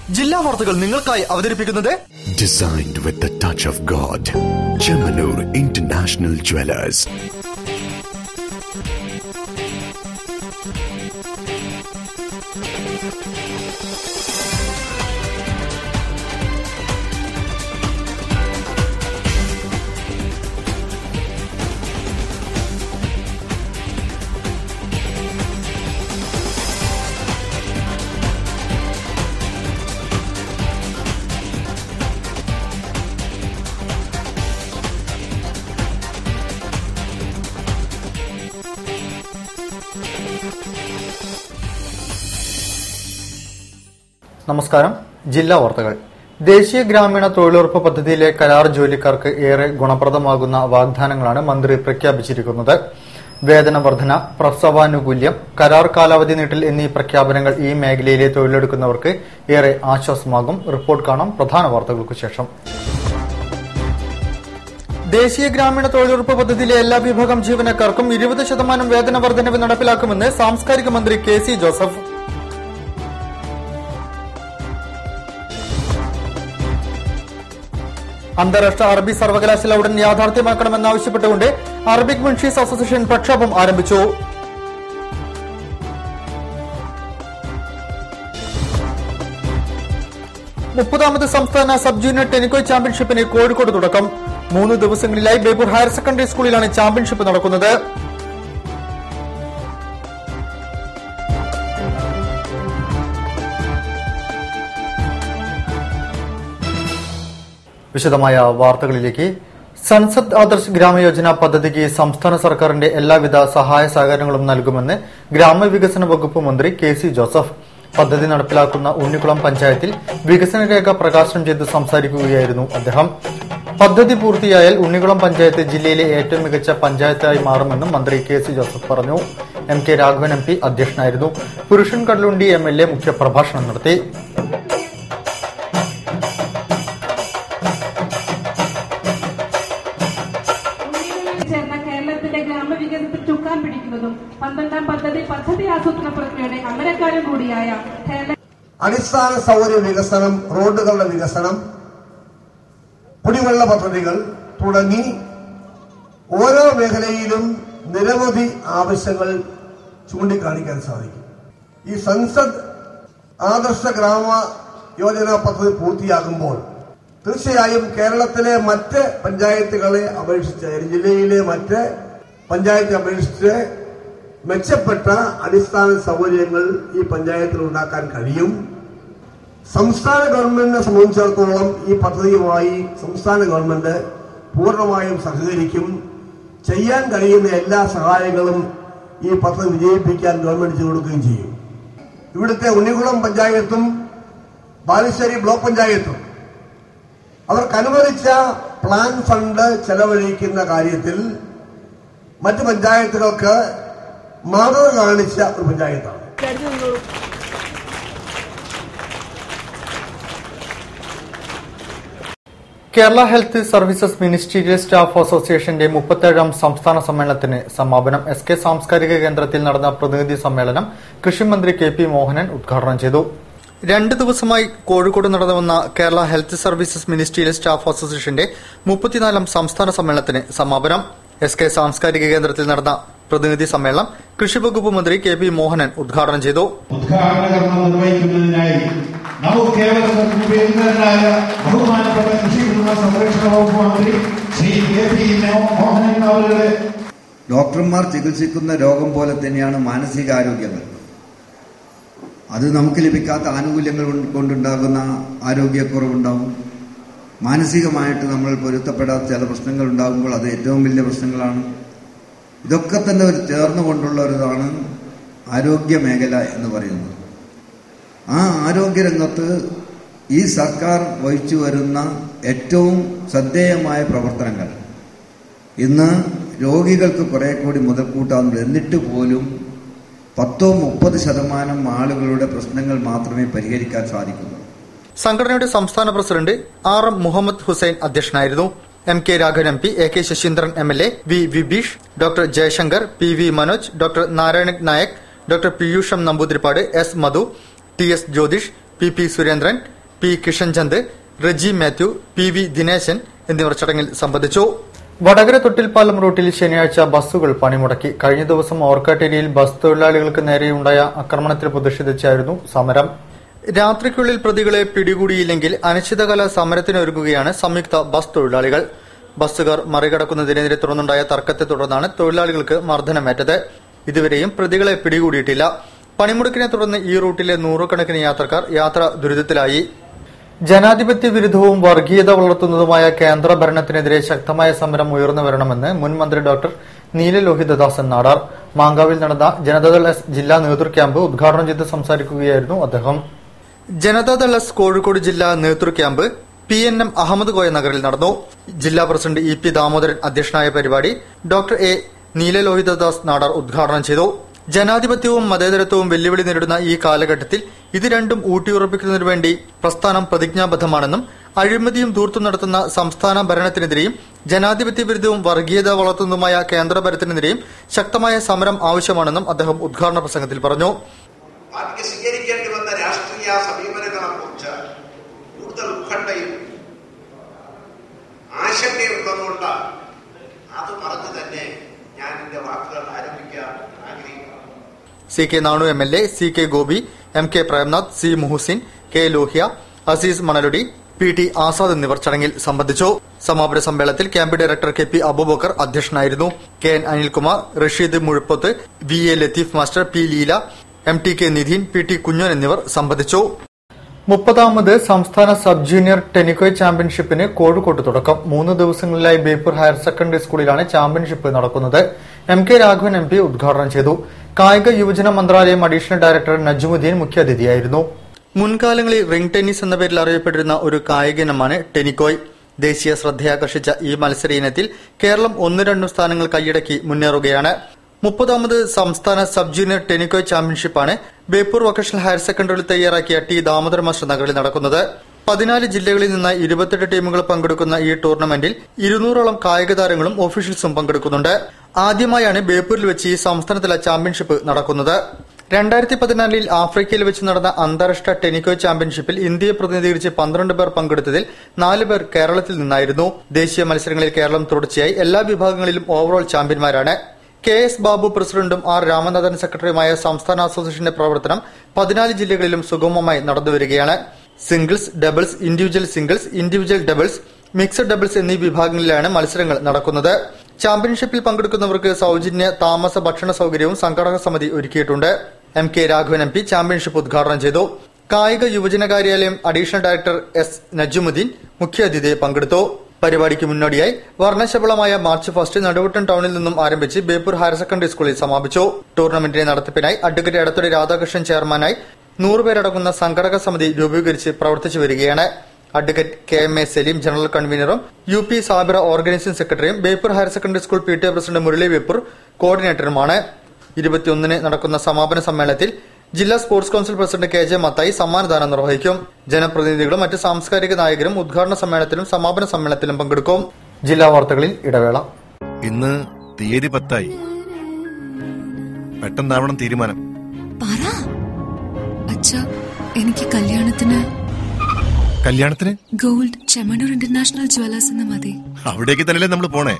ജില്ലാ വാർത്തകൾ നിങ്ങൾക്കായി അവതരിപ്പിക്കുന്നത് Designed with the touch of God. Chemanur International Jewelers. നമസ്കാരം ജില്ലാ വാർത്തകൾ ദേശീയ ഗ്രാമീണ തൊഴിലുറപ്പ് പദ്ധതിയിലെ കരാർ ജോലിക്കാർക്ക് ഏറെ ഗുണപ്രദമാകുന്ന വാഗ്ദാനങ്ങളാണ് മന്ത്രി പ്രഖ്യാപിച്ചിരിക്കുന്നത് വേതന വർധന പ്രസവാനുകൂല്യം കരാർ കാലാവധി നീട്ടൽ എന്നീ പ്രഖ്യാപനങ്ങൾ ഈ മേഖലയിലെ തൊഴിലെടുക്കുന്നവർക്ക് ഏറെ ആശ്വാസമാകും റിപ്പോർട്ട് കാണാം പ്രധാന വാർത്തകൾക്കു ശേഷം ദേശീയ ഗ്രാമീണ തൊഴിലുറപ്പ് പദ്ധതിയിലെ എല്ലാ വിഭാഗം ജീവനക്കാർക്കും ഇരുപത് ശതമാനം വേതന വർധനവ് നടപ്പിലാക്കുമെന്ന് സാംസ്കാരിക മന്ത്രി കെ സി ജോസഫ് അന്താരാഷ്ട്ര അറബി സർവകലാശാല ഉടൻ യാഥാർത്ഥ്യമാക്കണമെന്നാവശ്യപ്പെട്ടുകൊണ്ട് അറബിക് മുൻഷീസ് അസോസിയേഷൻ പ്രക്ഷോഭം ആരംഭിച്ചു മുപ്പതാമത് സംസ്ഥാന സബ് ജൂനിയർ ടെനിക്കോയ് ചാമ്പ്യൻഷിപ്പിന് കോഴിക്കോട് തുടക്കം മൂന്ന് ദിവസങ്ങളിലായി ബേപ്പൂർ ഹയർ സെക്കൻഡറി സ്കൂളിലാണ് ചാമ്പ്യൻഷിപ്പ് നടക്കുന്നത് വിശദമായ വാർത്തകളിലേക്ക് സൻസദ് ആദർശ് ഗ്രാമയോജന പദ്ധതിക്ക് സംസ്ഥാന സർക്കാരിന്റെ എല്ലാവിധ സഹായ സഹകരണങ്ങളും നൽകുമെന്ന് ഗ്രാമവികസന വകുപ്പ് മന്ത്രി കെ സി ജോസഫ് പദ്ധതി നടപ്പിലാക്കുന്ന ഉണ്ണിക്കുളം പഞ്ചായത്തിൽ വികസന രേഖ പ്രകാശനം ചെയ്ത് സംസാരിക്കുകയായിരുന്നു അദ്ദേഹം പദ്ധതി പൂർത്തിയായാൽ ഉണ്ണിക്കുളം പഞ്ചായത്ത് ജില്ലയിലെ ഏറ്റവും മികച്ച പഞ്ചായത്തായി മാറുമെന്നും മന്ത്രി കെ സി ജോസഫ് പറഞ്ഞു M K Raghavan M P അധ്യക്ഷനായിരുന്നു Purushan Kadalundi M L A മുഖ്യപ്രഭാഷണം നടത്തി ഉണ്ണികളിൽ ചേർന്ന കേരളത്തിന്റെ ഗ്രാമവികസനത്തിൽ ചുക്കാൻ പിടിക്കുന്നതും പന്ത്രണ്ടാം പദ്ധതി പദ്ധതി ആസൂത്രണ പ്രക്രിയയുടെ അമരക്കാരും കൂടിയായ കേരള അടിസ്ഥാന സൗകര്യ വികസനം റോഡുകളുടെ വികസനം കുടിവെള്ള പദ്ധതികൾ തുടങ്ങി ഓരോ മേഖലയിലും നിരവധി ആവശ്യങ്ങൾ ചൂണ്ടിക്കാണിക്കാൻ സാധിക്കും ഈ സൻസദ് ആദർശ ഗ്രാമ യോജന പദ്ധതി പൂർത്തിയാകുമ്പോൾ തീർച്ചയായും കേരളത്തിലെ മറ്റ് പഞ്ചായത്തുകളെ അപേക്ഷിച്ച് ജില്ലയിലെ മറ്റ് പഞ്ചായത്തെ അപേക്ഷിച്ച് മെച്ചപ്പെട്ട അടിസ്ഥാന സൗകര്യങ്ങൾ ഈ പഞ്ചായത്തിൽ ഉണ്ടാക്കാൻ കഴിയും സംസ്ഥാന ഗവൺമെന്റിനെ സംബന്ധിച്ചിടത്തോളം ഈ പദ്ധതിയുമായി സംസ്ഥാന ഗവൺമെന്റ് പൂർണ്ണമായും സഹകരിക്കും ചെയ്യാൻ കഴിയുന്ന എല്ലാ സഹായങ്ങളും ഈ പദ്ധതി വിജയിപ്പിക്കാൻ ഗവൺമെന്റ് ചെയ്തു കൊടുക്കുകയും ചെയ്യും ഇവിടുത്തെ ഉണ്ണികുളം പഞ്ചായത്തും ബാലുശ്ശേരി ബ്ലോക്ക് പഞ്ചായത്തും അവർക്ക് അനുവദിച്ച പ്ലാൻ ഫണ്ട് ചെലവഴിക്കുന്ന കാര്യത്തിൽ മറ്റ് പഞ്ചായത്തുകൾക്ക് മാതൃക കാണിച്ച ഒരു പഞ്ചായത്താണ് Kerala health services ministerial staff അസോസിയേഷന്റെ മുപ്പത്തേഴാം സംസ്ഥാന സമ്മേളനത്തിന് സമാപനം എസ് കെ സാംസ്കാരിക കേന്ദ്രത്തിൽ നടന്ന പ്രതിനിധി സമ്മേളനം കൃഷിമന്ത്രി കെ പി മോഹനൻ ഉദ്ഘാടനം ചെയ്തു രണ്ട് ദിവസമായി കോഴിക്കോട് നടന്നുവന്ന Kerala health services ministerial staff അസോസിയേഷന്റെ മുപ്പത്തിനാലാം സംസ്ഥാന സമ്മേളനത്തിന് സമാപനം എസ് കെ സാംസ്കാരിക കേന്ദ്രത്തിൽ നടന്ന പ്രതിനിധി സമ്മേളനം കൃഷിവകുപ്പ് മന്ത്രി കെ പി മോഹനൻ ഉദ്ഘാടനം ചെയ്തു ഉദ്ഘാടന കർമ്മം നിർവഹിക്കുന്നതിനായി നമുക്ക് കേരളത്തിൽ ഉപയോഗിക്കുന്നതിനായ ബഹുമാനപ്പെട്ട കൃഷി കുടുംബ സംരക്ഷണ വകുപ്പ് മന്ത്രി ശ്രീ കെ പി മോഹനൻ അവരുടെ ഡോക്ടർമാർ ചികിത്സിക്കുന്ന രോഗം പോലെ തന്നെയാണ് മാനസികാരോഗ്യങ്ങൾ അത് നമുക്ക് ലഭിക്കാത്ത ആനുകൂല്യങ്ങൾ കൊണ്ട് കൊണ്ടുണ്ടാകുന്ന ആരോഗ്യക്കുറവുണ്ടാവും മാനസികമായിട്ട് നമ്മൾ പൊരുത്തപ്പെടാത്ത ചില പ്രശ്നങ്ങൾ ഉണ്ടാകുമ്പോൾ അത് ഏറ്റവും വലിയ പ്രശ്നങ്ങളാണ് ഇതൊക്കെ തന്നെ ഒരു ചേർന്നുകൊണ്ടുള്ള ഒരിതാണ് ആരോഗ്യ മേഖല എന്ന് പറയുന്നത് ആ ആരോഗ്യരംഗത്ത് ഈ സർക്കാർ വഹിച്ചു വരുന്ന ഏറ്റവും ശ്രദ്ധേയമായ പ്രവർത്തനങ്ങൾ ഇന്ന് രോഗികൾക്ക് കുറെ കൂടി മുതൽക്കൂട്ടാവുന്നുണ്ട് എന്നിട്ട് പോലും പത്തോ മുപ്പത് ശതമാനം ആളുകളുടെ പ്രശ്നങ്ങൾ മാത്രമേ പരിഹരിക്കാൻ സാധിക്കുന്നുള്ളൂ സംഘടനയുടെ സംസ്ഥാന president R M Muhammad Hussain അധ്യക്ഷനായിരുന്നു M K Raghavan M P A K Saseendran M L A V Vibeesh doctor Jayasankar P V Manoj doctor Narayanan Nayak doctor Piyusham Namboothiripad S Madhu T S Jyothish P P Surendran P Kishanchand Reji Mathew P V Dineshan എന്നിവർ ചടങ്ങിൽ സംബന്ധിച്ചു വടകര തൊട്ടിൽപ്പാലം റൂട്ടിൽ ശനിയാഴ്ച ബസ്സുകൾ പണിമുടക്കി കഴിഞ്ഞ ദിവസം ഓർക്കാട്ടേരിയിൽ ബസ് തൊഴിലാളികൾക്ക് നേരെയുണ്ടായ ആക്രമണത്തിൽ പ്രതിഷേധിച്ചായിരുന്നു സമരം രാത്രിക്കുള്ളിൽ പ്രതികളെ പിടികൂടിയില്ലെങ്കിൽ അനിശ്ചിതകാല സമരത്തിനൊരുങ്ങുകയാണ് സംയുക്ത ബസ് തൊഴിലാളികൾ ബസ്സുകാർ മറികടക്കുന്നതിനെതിരെ തുടർന്നുണ്ടായ തർക്കത്തെ തുടർന്നാണ് തൊഴിലാളികൾക്ക് മർദ്ദനമേറ്റത് ഇതുവരെയും പ്രതികളെ പിടികൂടിയിട്ടില്ല പണിമുടക്കിനെ തുടർന്ന് ഈ റൂട്ടിലെ നൂറുകണക്കിന് യാത്രക്കാർ യാത്ര ദുരിതത്തിലായി ജനാധിപത്യ വിരുദ്ധവും വർഗീയത വളർത്തുന്നതുമായ കേന്ദ്ര ഭരണത്തിനെതിരെ ശക്തമായ സമരം ഉയർന്നു വരണമെന്ന് മുൻ മന്ത്രി ഡോക്ടർ നീലലോഹിതദാസൻ നാടാർ മാങ്കാവിൽ നടന്ന ജനതാദൾ എസ് ജില്ലാ നേതൃ ക്യാമ്പ് ഉദ്ഘാടനം ചെയ്ത് സംസാരിക്കുകയായിരുന്നു അദ്ദേഹം ജനതാദൾ എസ് കോഴിക്കോട് ജില്ലാ നേതൃ camp P N M Ahammed Koya നഗറിൽ നടന്നു ജില്ലാ പ്രസിഡന്റ് ഇ പി ദാമോദരൻ അധ്യക്ഷനായ പരിപാടി ഡോക്ടർ എ നീലലോഹിതദാസ് നാടാർ ഉദ്ഘാടനം ചെയ്തു ജനാധിപത്യവും മതേതരത്വവും വെല്ലുവിളി നേരിടുന്ന ഈ കാലഘട്ടത്തിൽ ഇത് രണ്ടും ഊട്ടിയുറപ്പിക്കുന്നതിനു വേണ്ടി പ്രസ്ഥാനം പ്രതിജ്ഞാബദ്ധമാണെന്നും അഴിമതിയും ധൂർത്തും നടത്തുന്ന സംസ്ഥാന ഭരണത്തിനെതിരെയും ജനാധിപത്യ വിരുദ്ധവും വർഗീയത വളർത്തുന്നതുമായ കേന്ദ്ര ഭരണത്തിനെതിരെയും ശക്തമായ സമരം ആവശ്യമാണെന്നും അദ്ദേഹം ഉദ്ഘാടന പ്രസംഗത്തിൽ പറഞ്ഞു പാർട്ടിക്ക് സ്വീകരിക്കേണ്ടി വന്ന രാഷ്ട്രീയ സമീപനങ്ങളെ കുറിച്ച് കൂടുതൽ ഉത്കണ്ഠയും ആശങ്കയുള്ളതുകൊണ്ട് അത് പറഞ്ഞു തന്നെ ഞാൻ എന്റെ വാക്കുകൾ ആരംഭിക്കാൻ ആഗ്രഹിക്കുന്നു C K Nanu M L A C K Gopi M K Premnath C Muhasin K Lohya Azeez Manaludi P T Azad എന്നിവർ ചടങ്ങിൽ സംബന്ധിച്ചു സമാപന സമ്മേളനത്തിൽ camp director K P Aboobacker അധ്യക്ഷനായിരുന്നു K N Anilkumar Rasheed Muzhappath V A Latheef master P Leela M T K Nidheen P T Kunjon എന്നിവർ സംബന്ധിച്ചു മുപ്പതാമത് സംസ്ഥാന സബ് ജൂനിയർ ടെനിക്കോയ് ചാമ്പ്യൻഷിപ്പിന് കോഴിക്കോട്ട് തുടക്കം മൂന്ന് ദിവസങ്ങളിലായി ബേപ്പൂർ ഹയർ സെക്കൻഡറി സ്കൂളിലാണ് ചാമ്പ്യൻഷിപ്പ് നടക്കുന്നത് M K Raghavan M P ഉദ്ഘാടനം ചെയ്തു കായിക യുവജന മന്ത്രാലയം അഡീഷണൽ ഡയറക്ടർ നജുമുദ്ദീൻ മുഖ്യാതിഥിയായിരുന്നു മുൻകാലങ്ങളിൽ റിംഗ് ടെന്നീസ് എന്ന പേരിൽ അറിയപ്പെട്ടിരുന്ന ഒരു കായിക ഇനമാണ് ടെനിക്കോയ് ദേശീയ ശ്രദ്ധയാകർഷിച്ച ഈ മത്സര ഇനത്തിൽ കേരളം ഒന്ന് രണ്ടും സ്ഥാനങ്ങൾ കൈയടക്കി മുന്നേറുകയാണ് മുപ്പതാമത് സംസ്ഥാന സബ് ജൂനിയർ ടെനിക്കോയ് ചാമ്പ്യൻഷിപ്പാണ് ബേപ്പൂർ വൊക്കേഷണൽ ഹയർ സെക്കൻഡറിയിൽ തയ്യാറാക്കിയ ടി ദാമോദര മാസ്റ്റർ നഗറിൽ നടക്കുന്നത് പതിനാല് ജില്ലകളിൽ നിന്ന് ഇരുപത്തെട്ട് ടീമുകൾ പങ്കെടുക്കുന്ന ഈ ടൂർണമെന്റിൽ ഇരുന്നൂറോളം കായിക താരങ്ങളും ഓഫീഷ്യൽസും പങ്കെടുക്കുന്നുണ്ട് ആദ്യമായാണ് ബേപ്പൂരിൽ വെച്ച് ഈ സംസ്ഥാനതല ചാമ്പ്യൻഷിപ്പ് നടക്കുന്നത് രണ്ടായിരത്തി പതിനാലിൽ ആഫ്രിക്കയിൽ വെച്ച് നടന്ന അന്താരാഷ്ട്ര ടെനിക്കോയ് ചാമ്പ്യൻഷിപ്പിൽ ഇന്ത്യയെ പ്രതിനിധീകരിച്ച് പന്ത്രണ്ട് പേർ പങ്കെടുത്തതിൽ നാല് പേർ കേരളത്തിൽ നിന്നായിരുന്നു ദേശീയ മത്സരങ്ങളിൽ കേരളം തുടർച്ചയായി എല്ലാ വിഭാഗങ്ങളിലും ഓവറോൾ ചാമ്പ്യന്മാരാണ് കെ എസ് ബാബു പ്രസിഡന്റും ആർ രാമനാഥൻ സെക്രട്ടറിയുമായ സംസ്ഥാന അസോസിയേഷന്റെ പ്രവർത്തനം പതിനാല് ജില്ലകളിലും സുഗമമായി നടന്നുവരികയാണ് singles doubles individual singles individual doubles mixed doubles എന്നീ വിഭാഗങ്ങളിലാണ് മത്സരങ്ങൾ നടക്കുന്നത് ചാമ്പ്യൻഷിപ്പിൽ പങ്കെടുക്കുന്നവർക്ക് സൌജന്യ താമസ ഭക്ഷണ സൌകര്യവും സംഘാടക സമിതി ഒരുക്കിയിട്ടുണ്ട് M K Raghavan M P championship ഉദ്ഘാടനം ചെയ്തു കായിക യുവജന കാര്യാലയം അഡീഷണൽ ഡയറക്ടർ എസ് നജുമുദ്ദീൻ മുഖ്യാതിഥിയെ പങ്കെടുത്തു പരിപാടിക്ക് മുന്നോടിയായി വർണ്ണശബളമായ മാർച്ച് ഫസ്റ്റ് നടുവട്ടം ടൌണിൽ നിന്നും ആരംഭിച്ച് ബേപ്പൂർ ഹയർ സെക്കൻഡറി സ്കൂളിൽ സമാപിച്ചു ടൂർണമെന്റിന്റെ നടത്തിപ്പിനായി അഡ്വക്കേറ്റ് എടത്തൊടി രാധാകൃഷ്ണൻ ചെയർമാനായി നൂറുപേരടങ്ങുന്ന സംഘടക സമിതി രൂപീകരിച്ച് പ്രവർത്തിച്ചു വരികയാണ് advocate K M A Saleem general കൺവീനറും യു പി സാബിറ ഓർഗനൈസിംഗ് സെക്രട്ടറിയും Beypore higher secondary school P T A president Murali Beypore കോർഡിനേറ്ററുമാണ് ഇരുപത്തിയൊന്നിന് നടക്കുന്ന സമാപന സമ്മേളനത്തിൽ ജില്ലാ sports council president K J Mathai സമ്മാനദാനം നിർവഹിക്കും ജനപ്രതിനിധികളും മറ്റ് സാംസ്കാരിക നായകരും ഉദ്ഘാടന സമ്മേളനത്തിലും സമാപന സമ്മേളനത്തിലും പങ്കെടുക്കും ജില്ലാ വാർത്തകളിൽ ഇടവേള ഇന്ന് തീയതി പത്തായി പെട്ടെന്നാവണം തീരുമാനം പറ അച്ഛ എനിക്ക് കല്യാണത്തിന് കല്യാണത്തിന് ഗോൾഡ് ചെമ്മണൂർ ഇന്റർനാഷണൽ ജ്വല്ലേഴ്സ് എന്ന് മതി അവിടേക്ക് തന്നെയല്ലേ നമ്മൾ പോണേ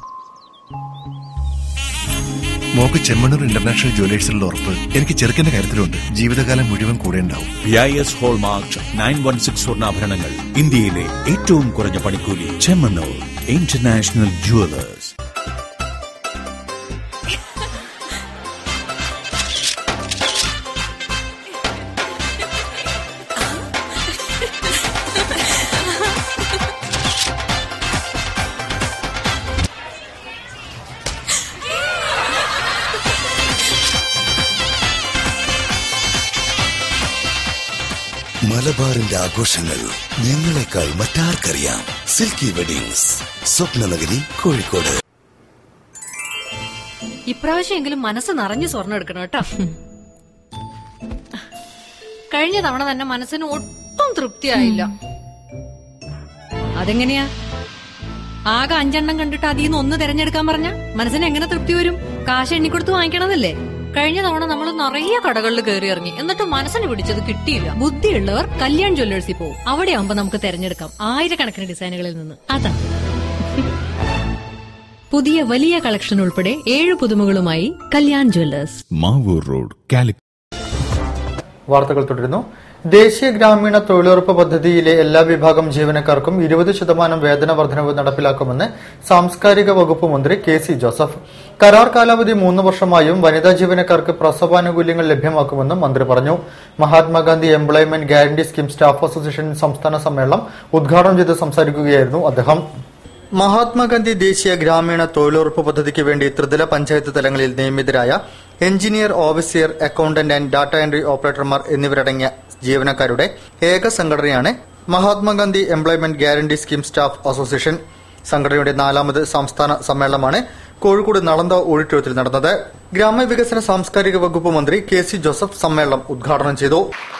മോക്ക് ചെമ്മണ്ണൂർ ഇന്റർനാഷണൽ ജ്വല്ലേഴ്സിലുള്ള ഉറപ്പ് എനിക്ക് ചെറുക്കന്റെ കാര്യത്തിലുണ്ട് ജീവിതകാലം മുഴുവൻ കൂടെ ഉണ്ടാവും B I S hallmark nine one six സ്വർണ്ണാഭരണങ്ങൾ ഇന്ത്യയിലെ ഏറ്റവും കുറഞ്ഞ പണിക്കൂലി ചെമ്മണ്ണൂർ ഇന്റർനാഷണൽ ജുവലേഴ്സ് മലബാറിന്റെ ആഘോഷങ്ങൾ ഞങ്ങളെക്കാൾ മറ്റാർക്കറിയാം സിൽക്കി വെഡിങ്സ് സ്വപ്നനഗരി കോഴിക്കോട് ഇപ്രാവശ്യമെങ്കിലും മനസ്സ് നിറഞ്ഞു സ്വർണ്ണം എടുക്കണം കേട്ടോ കഴിഞ്ഞ തവണ തന്നെ മനസ്സിന് ഒട്ടും തൃപ്തിയായില്ല അതെങ്ങനെയാ ആകെ അഞ്ചെണ്ണം കണ്ടിട്ട് അതിൽ നിന്ന് ഒന്ന് തിരഞ്ഞെടുക്കാൻ പറഞ്ഞ മനസ്സിന് എങ്ങനെ തൃപ്തി വരും കാശ് എണ്ണിക്കൊടുത്ത് വാങ്ങിക്കണമെന്നല്ലേ കഴിഞ്ഞ തവണ നമ്മൾ നിറയെ കടകളിൽ കയറി ഇറങ്ങി എന്നിട്ട് മനസ്സിന് പിടിച്ചത് കിട്ടിയില്ല ബുദ്ധിയുള്ളവർ കല്യാൺ ജ്വല്ലേഴ്സിൽ പോകും അവിടെ ആവുമ്പോ നമുക്ക് തെരഞ്ഞെടുക്കാം ആയിരക്കണക്കിന് ഡിസൈനുകളിൽ നിന്ന് അതാ പുതിയ വലിയ കളക്ഷൻ ഉൾപ്പെടെ ഏഴ് പുതുമകളുമായി കല്യാൺ ജ്വല്ലേഴ്സ് മാവൂർ റോഡ് കാലിക്കറ്റ് വാർത്തകൾ തുടരുന്നു ദേശീയ ഗ്രാമീണ തൊഴിലുറപ്പ് പദ്ധതിയിലെ എല്ലാ വിഭാഗം ജീവനക്കാർക്കും ഇരുപത് ശതമാനം വേതന വർധനവ് നടപ്പിലാക്കുമെന്ന് സാംസ്കാരിക വകുപ്പ് മന്ത്രി കെ സി ജോസഫ് കരാർ കാലാവധി മൂന്ന് വർഷമായും വനിതാ ജീവനക്കാർക്ക് പ്രസവാനുകൂല്യങ്ങൾ ലഭ്യമാക്കുമെന്നും മന്ത്രി പറഞ്ഞു Mahatma Gandhi employment guarantee scheme staff association സംസ്ഥാന സമ്മേളനം ഉദ്ഘാടനം ചെയ്ത് സംസാരിക്കുകയായിരുന്നു അദ്ദേഹം മഹാത്മാഗാന്ധി ദേശീയ ഗ്രാമീണ തൊഴിലുറപ്പ് പദ്ധതിക്ക് വേണ്ടി ത്രിതല പഞ്ചായത്ത് തലങ്ങളിൽ നിയമിതരായ engineer officer accountant and data entry ഓപ്പറേറ്റർമാർ എന്നിവരടങ്ങിയ ജീവനക്കാരുടെ ഏക സംഘടനയാണ് Mahatma Gandhi employment guarantee scheme staff association സംഘടനയുടെ നാലാമത് സംസ്ഥാന സമ്മേളനമാണ് കോഴിക്കോട് നളന്ത ഓഡിറ്റോറിയത്തിൽ നടന്നത് ഗ്രാമവികസന സാംസ്കാരിക വകുപ്പ് മന്ത്രി കെ സി ജോസഫ് സമ്മേളനം ഉദ്ഘാടനം ചെയ്തു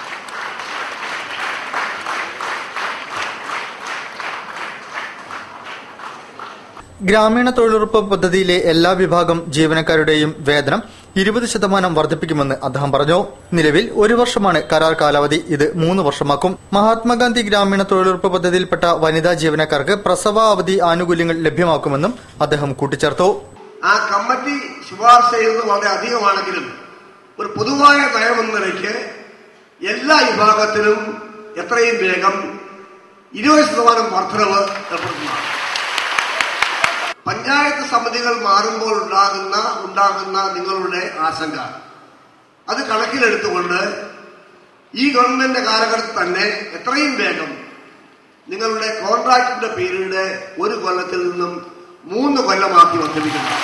ഗ്രാമീണ തൊഴിലുറപ്പ് പദ്ധതിയിലെ എല്ലാ വിഭാഗം ജീവനക്കാരുടെയും വേതനം ഇരുപത് ശതമാനം വർദ്ധിപ്പിക്കുമെന്ന് അദ്ദേഹം പറഞ്ഞു നിലവിൽ ഒരു വർഷമാണ് കരാർ കാലാവധി ഇത് മൂന്ന് വർഷമാക്കും മഹാത്മാഗാന്ധി ഗ്രാമീണ തൊഴിലുറപ്പ് പദ്ധതിയിൽപ്പെട്ട വനിതാ ജീവനക്കാർക്ക് പ്രസവ അവധി ആനുകൂല്യങ്ങൾ ലഭ്യമാക്കുമെന്നും അദ്ദേഹം കൂട്ടിച്ചേർത്തു ആ കമ്മിറ്റി ശുപാർശ ചെയ്യുന്നത് വളരെ അധികമാണെങ്കിലും ഒരു പൊതുവായ നയമെന്ന നിലയ്ക്ക് എല്ലാ വിഭാഗത്തിലും എത്രയും വേഗം ഇരുപത് ശതമാനം വർധനവ് ഏർപ്പെടുത്തുന്നതാണ് പഞ്ചായത്ത് സമിതികൾ മാറുമ്പോൾ ഉണ്ടാകുന്ന ഉണ്ടാകുന്ന നിങ്ങളുടെ ആശങ്ക അത് കണക്കിലെടുത്തുകൊണ്ട് ഈ ഗവൺമെന്റ് കാലഘട്ടത്തിൽ തന്നെ എത്രയും വേഗം നിങ്ങളുടെ കോൺട്രാക്ടിന്റെ പീരീഡ് ഒരു കൊല്ലത്തിൽ നിന്നും മൂന്ന് കൊല്ലമാക്കി വർദ്ധിപ്പിക്കുന്നു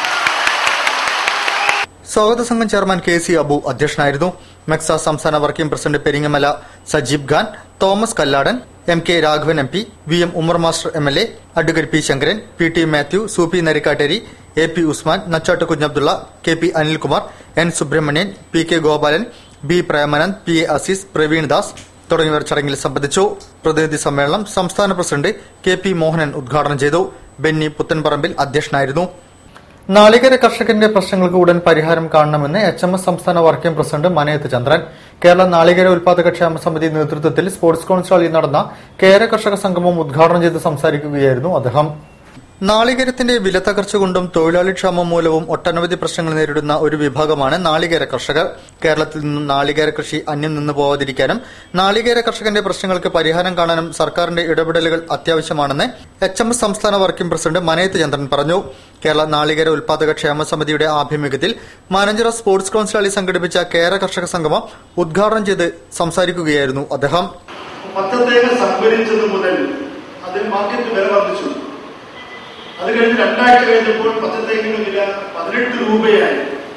സ്വാഗത സംഘം ചെയർമാൻ കെ സി അബു അധ്യക്ഷനായിരുന്നു മെക്സ സംസ്ഥാന working president Peringamala Sajeeb Khan Thomas Kalladan M K Raghavan M P V M Umar master M L A advocate P Sankaran P T Mathew Sooppy Narikkatteri A P Usman Nachatt Kunhabdulla K P Anilkumar N Subrahmanian P K Gopalan B Premanand P A Azeez Praveen Das തുടങ്ങിയവർ ചടങ്ങിൽ സംബന്ധിച്ചു പ്രതിനിധി സമ്മേളനം സംസ്ഥാന പ്രസിഡന്റ് കെ പി മോഹനൻ ഉദ്ഘാടനം ചെയ്തു ബെന്നി പുത്തൻപറമ്പിൽ അധ്യക്ഷനായിരുന്നു നാളികേര കർഷകന്റെ പ്രശ്നങ്ങൾക്ക് ഉടൻ പരിഹാരം കാണണമെന്ന് എച്ച് എം എസ് സംസ്ഥാന വർക്കിംഗ് പ്രസിഡന്റ് മനയത്ത് ചന്ദ്രൻ കേരള നാളികേര ഉൽപാദക ക്ഷേമ സമിതി നേതൃത്വത്തിൽ സ്പോർട്സ് കൌൺസിൽ ഹാളിൽ നടന്ന കേര കർഷക സംഗമം ഉദ്ഘാടനം ചെയ്ത് സംസാരിക്കുകയായിരുന്നു അദ്ദേഹം നാളികേരത്തിന്റെ വില തകർച്ച കൊണ്ടും തൊഴിലാളി ക്ഷാമം മൂലവും ഒട്ടനവധി പ്രശ്നങ്ങൾ നേരിടുന്ന ഒരു വിഭാഗമാണ് നാളികേര കർഷകർ കേരളത്തിൽ നിന്നും നാളികേര കൃഷി അന്യം നിന്നു പോവാതിരിക്കാനും നാളികേര കർഷകന്റെ പ്രശ്നങ്ങൾക്ക് പരിഹാരം കാണാനും സർക്കാരിന്റെ ഇടപെടലുകൾ അത്യാവശ്യമാണെന്ന് എച്ച് എം എസ് സംസ്ഥാന വർക്കിംഗ് പ്രസിഡന്റ് മനയത്ത് ചന്ദ്രൻ പറഞ്ഞു കേരള നാളികേര ഉൽപാദക ക്ഷേമ സമിതിയുടെ ആഭിമുഖ്യത്തിൽ മാനഞ്ചിറ സ്പോർട്സ് കൌൺസിൽ ഹാളിൽ സംഘടിപ്പിച്ച കേര കർഷക സംഗമം ഉദ്ഘാടനം ചെയ്ത് സംസാരിക്കുകയായിരുന്നു അദ്ദേഹം പച്ചത്തേങ്ങ സംഭരിച്ചത് മുതൽ അതിന് മാർക്കറ്റ് വില വർദ്ധിച്ചു അത് കഴിഞ്ഞ് രണ്ടാഴ്ച കഴിഞ്ഞപ്പോൾ പച്ചത്തേങ്ങിന് വില പതിനെട്ട് രൂപയായി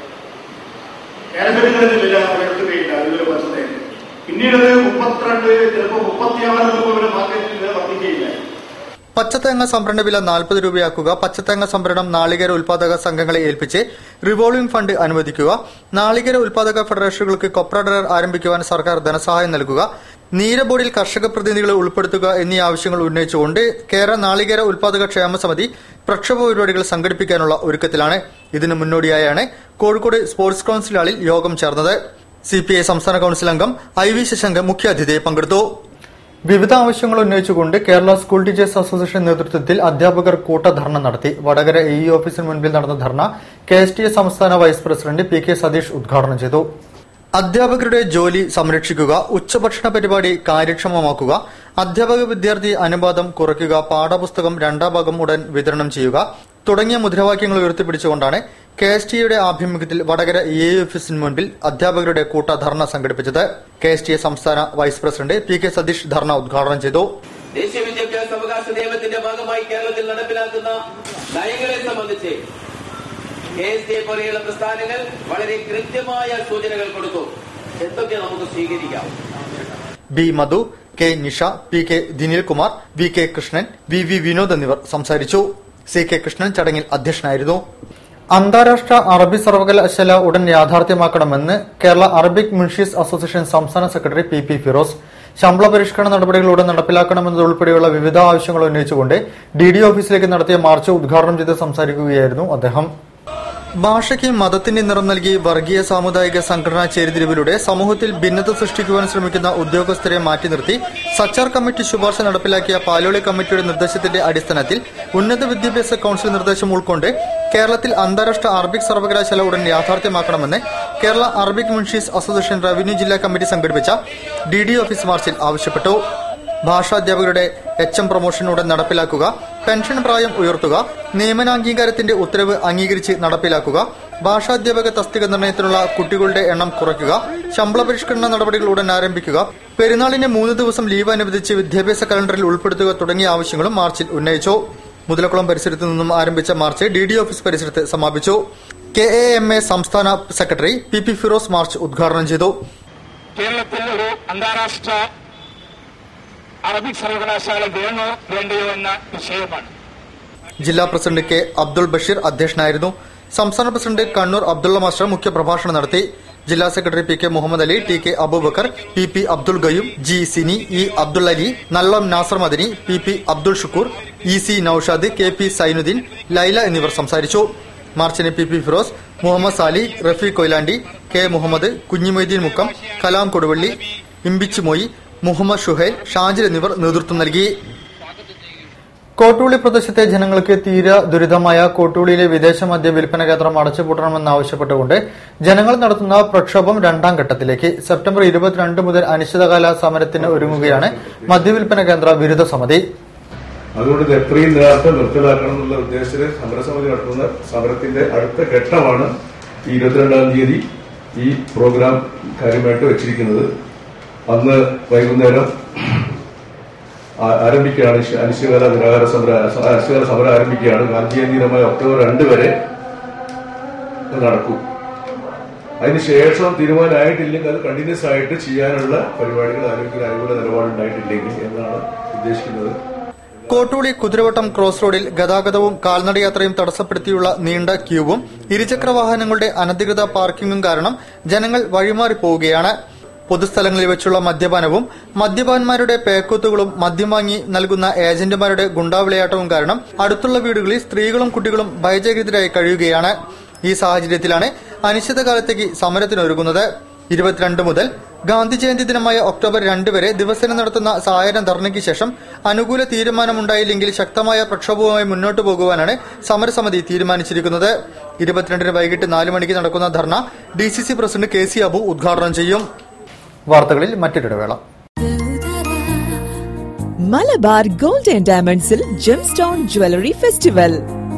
കാലിഫറ്റിന്റെ വില ഉയർത്തുകയില്ല അതുപോലെ പച്ചത്തേങ്ങ പിന്നീട് അത് മുപ്പത്തിരണ്ട് ചിലപ്പോൾ മുപ്പത്തിയാറ് രൂപ വരെ മാർക്കറ്റിൽ വില വർദ്ധിക്കുകയില്ല പച്ചത്തേങ്ങ സംഭരണ വില നാൽപ്പത് രൂപയാക്കുക പച്ചത്തേങ്ങ സംഭരണം നാളികേര ഉൽപാദക സംഘങ്ങളെ ഏൽപ്പിച്ച് റിവോൾവിംഗ് ഫണ്ട് അനുവദിക്കുക നാളികേര ഉൽപാദക ഫെഡറേഷനുകൾക്ക് കൊപ്രഡർ ആരംഭിക്കുവാൻ സർക്കാർ ധനസഹായം നൽകുക നീര ബോർഡിൽ കർഷക പ്രതിനിധികളെ ഉൾപ്പെടുത്തുക എന്നീ ആവശ്യങ്ങൾ ഉന്നയിച്ചുകൊണ്ട് കേരള നാളികേര ഉൽപാദക ക്ഷേമ സമിതി പ്രക്ഷോഭ പരിപാടികൾ സംഘടിപ്പിക്കാനുള്ള ഒരുക്കത്തിലാണ് ഇതിനു മുന്നോടിയായാണ് കോഴിക്കോട് സ്പോർട്സ് കൌൺസിൽ ഹാളിൽ യോഗം ചേർന്നത് സിപിഐ സംസ്ഥാന കൌൺസിൽ അംഗം ഐ വി ശശാങ്ക് മുഖ്യാതിഥിയായി പങ്കെടുത്തു വിവിധ ആവശ്യങ്ങൾ ഉന്നയിച്ചുകൊണ്ട് കേരള സ്കൂൾ ടീച്ചേഴ്സ് അസോസിയേഷൻ നേതൃത്വത്തിൽ അധ്യാപകർ കൂട്ടധർണ നടത്തി വടകര എ ഇ ഓഫീസിന് മുൻപിൽ നടന്ന dharna K S T A സംസ്ഥാന vice president P K Satheesh ഉദ്ഘാടനം ചെയ്തു അധ്യാപകരുടെ ജോലി സംരക്ഷിക്കുക ഉച്ചഭക്ഷണ പരിപാടി കാര്യക്ഷമമാക്കുക അധ്യാപക വിദ്യാർത്ഥി അനുപാതം കുറയ്ക്കുക പാഠപുസ്തകം രണ്ടാം ഭാഗം ഉടൻ വിതരണം ചെയ്യുക തുടങ്ങിയ മുദ്രാവാക്യങ്ങൾ ഉയർത്തിപ്പിടിച്ചുകൊണ്ടാണ് കെ എസ് ടിയുടെ ആഭിമുഖ്യത്തിൽ വടകര എ ഓഫീസിന് മുൻപിൽ അധ്യാപകരുടെ കൂട്ട ധർണ സംഘടിപ്പിച്ചത് കെ എസ് ടി എ സംസ്ഥാന vice president P K Satheesh dharna ഉദ്ഘാടനം ചെയ്തു ദേശീയ വിദ്യാഭ്യാസ അവകാശ നിയമത്തിന്റെ ഭാഗമായി കേരളത്തിൽ നടപ്പിലാക്കുന്ന നയങ്ങളെ സംബന്ധിച്ച് കെ എസ് ഡി പോലെയുള്ള പ്രസ്ഥാനങ്ങൾ വളരെ കൃത്യമായ സൂചനകൾ കൊടുത്തു എന്തൊക്കെ നമുക്ക് സ്വീകരിക്കാം B Madhu K Nisha P K Dinilkumar V K Krishnan V V Vinod എന്നിവർ സംസാരിച്ചു സി കെ കൃഷ്ണൻ ചടങ്ങിൽ അധ്യക്ഷനായിരുന്നു അന്താരാഷ്ട്ര അറബി സർവകലാശാല ഉടൻ യാഥാർത്ഥ്യമാക്കണമെന്ന് കേരള അറബിക് മുൻഷീസ് അസോസിയേഷൻ സംസ്ഥാന സെക്രട്ടറി പി പി ഫിറോസ് ശമ്പള പരിഷ്കരണ നടപടികൾ ഉടൻ നടപ്പിലാക്കണമെന്നതുൾപ്പെടെയുള്ള വിവിധ ആവശ്യങ്ങൾ ഉന്നയിച്ചുകൊണ്ട് ഡി ഡി ഓഫീസിലേക്ക് നടത്തിയ മാർച്ച് ഉദ്ഘാടനം ചെയ്ത് സംസാരിക്കുകയായിരുന്നു അദ്ദേഹം ഭാഷയ്ക്ക് മതത്തിന്റെ നിറം നൽകി വർഗീയ സാമുദായിക സംഘടനാ ചേരിതിരിവിലൂടെ സമൂഹത്തിൽ ഭിന്നത സൃഷ്ടിക്കുവാൻ ശ്രമിക്കുന്ന ഉദ്യോഗസ്ഥരെ മാറ്റി നിർത്തി സച്ചാർ കമ്മിറ്റി ശുപാർശ നടപ്പിലാക്കിയ പാലോളി കമ്മിറ്റിയുടെ നിർദ്ദേശത്തിന്റെ അടിസ്ഥാനത്തിൽ ഉന്നത വിദ്യാഭ്യാസ കൌൺസിൽ നിർദ്ദേശം ഉൾക്കൊണ്ട് കേരളത്തിൽ അന്താരാഷ്ട്ര അറബിക് സർവകലാശാല ഉടൻ യാഥാർത്ഥ്യമാക്കണമെന്ന് Kerala Arabic Munshees association revenue ജില്ലാ കമ്മിറ്റി സംഘടിപ്പിച്ച ഡി ഡി ഓഫീസ് മാർച്ചിൽ ആവശ്യപ്പെട്ടു ഭാഷാധ്യാപകരുടെ എച്ച് എം പ്രൊമോഷൻ ഉടൻ നടപ്പിലാക്കുക പെൻഷൻ പ്രായം ഉയർത്തുക നിയമനാംഗീകാരത്തിന്റെ ഉത്തരവ് അംഗീകരിച്ച് നടപ്പിലാക്കുക ഭാഷാധ്യാപക തസ്തിക നിർണയത്തിനുള്ള കുട്ടികളുടെ എണ്ണം കുറയ്ക്കുക ശമ്പള പരിഷ്കരണ നടപടികൾ ഉടൻ ആരംഭിക്കുക പെരുന്നാളിന് മൂന്ന് ദിവസം ലീവ് അനുവദിച്ച് വിദ്യാഭ്യാസ കലണ്ടറിൽ ഉൾപ്പെടുത്തുക തുടങ്ങിയ ആവശ്യങ്ങളും മാർച്ചിൽ ഉന്നയിച്ചു മുതലക്കുളം പരിസരത്ത് നിന്നും ആരംഭിച്ച മാർച്ച് ഡി ഡി ഓഫീസ് പരിസരത്ത് സമാപിച്ചു കെ എ എം എ സംസ്ഥാന secretary P P Firoz march ഉദ്ഘാടനം ചെയ്തു കേരളത്തിൽ ഒരു അന്താരാഷ്ട്ര അറബിക് സർവകലാശാല വേണോ വേണ്ടയോ എന്ന വിഷയമാണ് ജില്ലാ പ്രസിഡന്റ് കെ അബ്ദുൾ ബഷീർ അധ്യക്ഷനായിരുന്നു സംസ്ഥാന പ്രസിഡന്റ് കണ്ണൂർ അബ്ദുള്ള മാസ്റ്റർ മുഖ്യപ്രഭാഷണം നടത്തി ജില്ലാ secretary P K Muhammad Ali T K Aboobacker P P Abdul Gayoom G Sini E Abdul Ali Nallom Nasar Madani P P Abdul Shukoor E C Noushad K P Sainudheen Laila എന്നിവർ സംസാരിച്ചു മാർച്ചിന് P P Firoz Muhammad Sali Rafeeq Koyilandy K Muhammad Kunhimoideen Mukkam Kalam Koduvally Imbichimoyi Muhammad Shuhail Shajil എന്നിവർ നേതൃത്വം നൽകി കോട്ടൂളി പ്രദേശത്തെ ജനങ്ങൾക്ക് തീര ദുരിതമായ കോട്ടൂളിയിലെ വിദേശ മദ്യ വിൽപ്പന കേന്ദ്രം അടച്ചുപൂട്ടണമെന്നാവശ്യപ്പെട്ടുകൊണ്ട് ജനങ്ങൾ നടത്തുന്ന പ്രക്ഷോഭം രണ്ടാം ഘട്ടത്തിലേക്ക് സെപ്റ്റംബർ ഇരുപത്തിരണ്ട് മുതൽ അനിശ്ചിതകാല സമരത്തിന് ഒരുങ്ങുകയാണ് മദ്യവിൽപ്പന കേന്ദ്ര വിരുദ്ധ സമിതി അതുകൊണ്ട് ഇത് എത്രയും നേരത്തെ നിർത്തലാക്കണം എന്നുള്ള ഉദ്ദേശത്തിൽ സമരസമിതി നടത്തുന്ന സമരത്തിന്റെ അടുത്ത ഘട്ടമാണ് ഈ ഇരുപത്തിരണ്ടാം തീയതി ഈ പ്രോഗ്രാം കാര്യമായിട്ട് വെച്ചിരിക്കുന്നത് അന്ന് വൈകുന്നേരം ആ- ആരംഭിക്കുകയാണ് ഈ അനിശ്ചിതകാല നിരാഹാര സമരം അനിശ്ചിതകാല സമരം ആരംഭിക്കുകയാണ് ഗാന്ധി ജയന്തി ദിനമായ ഒക്ടോബർ രണ്ട് വരെ ഇത് നടക്കും അതിനുശേഷം തീരുമാനമായിട്ടില്ലെങ്കിൽ അത് കണ്ടിന്യൂസ് ആയിട്ട് ചെയ്യാനുള്ള പരിപാടികൾ ആരോഗ്യ അനുകൂല നിലപാടുണ്ടായിട്ടില്ലെങ്കിൽ എന്നാണ് ഉദ്ദേശിക്കുന്നത് കോട്ടൂളി കുതിരവട്ടം ക്രോസ് റോഡിൽ ഗതാഗതവും കാൽനടയാത്രയും തടസ്സപ്പെടുത്തിയുള്ള നീണ്ട ക്യൂവും ഇരുചക്ര വാഹനങ്ങളുടെ അനധികൃത പാർക്കിംഗും കാരണം ജനങ്ങൾ വഴിമാറി പോവുകയാണ് പൊതുസ്ഥലങ്ങളിൽ വെച്ചുള്ള മദ്യപാനവും മദ്യപാന്മാരുടെ പേക്കൂത്തുകളും മദ്യം വാങ്ങി നൽകുന്ന ഏജന്റുമാരുടെ ഗുണ്ടാവിളയാട്ടവും കാരണം അടുത്തുള്ള വീടുകളിൽ സ്ത്രീകളും കുട്ടികളും ഭയചകിതരായി കഴിയുകയാണ് ഈ സാഹചര്യത്തിലാണ് അനിശ്ചിതകാലത്തേക്ക് സമരത്തിനൊരുങ്ങുന്നത് ഇരുപത്തിരണ്ട് മുതൽ ഗാന്ധി ജയന്തി ദിനമായ ഒക്ടോബർ രണ്ട് വരെ ദിവസേന നടത്തുന്ന സായന ധർണയ്ക്ക് ശേഷം അനുകൂല തീരുമാനമുണ്ടായില്ലെങ്കിൽ ശക്തമായ പ്രക്ഷോഭവുമായി മുന്നോട്ടു പോകുവാനാണ് സമരസമിതി തീരുമാനിച്ചിരിക്കുന്നത് ഇരുപത്തിരണ്ടിന് വൈകിട്ട് നാല് മണിക്ക് നടക്കുന്ന dharna D C C president K C Abu ഉദ്ഘാടനം ചെയ്യും വാർത്തകളിൽ മറ്റൊരിടവേള മലബാർ ഗോൾഡ് ആൻഡ് ഡയമണ്ട്സിൽ ജെംസ്റ്റോൺ ജ്വല്ലറി ഫെസ്റ്റിവൽ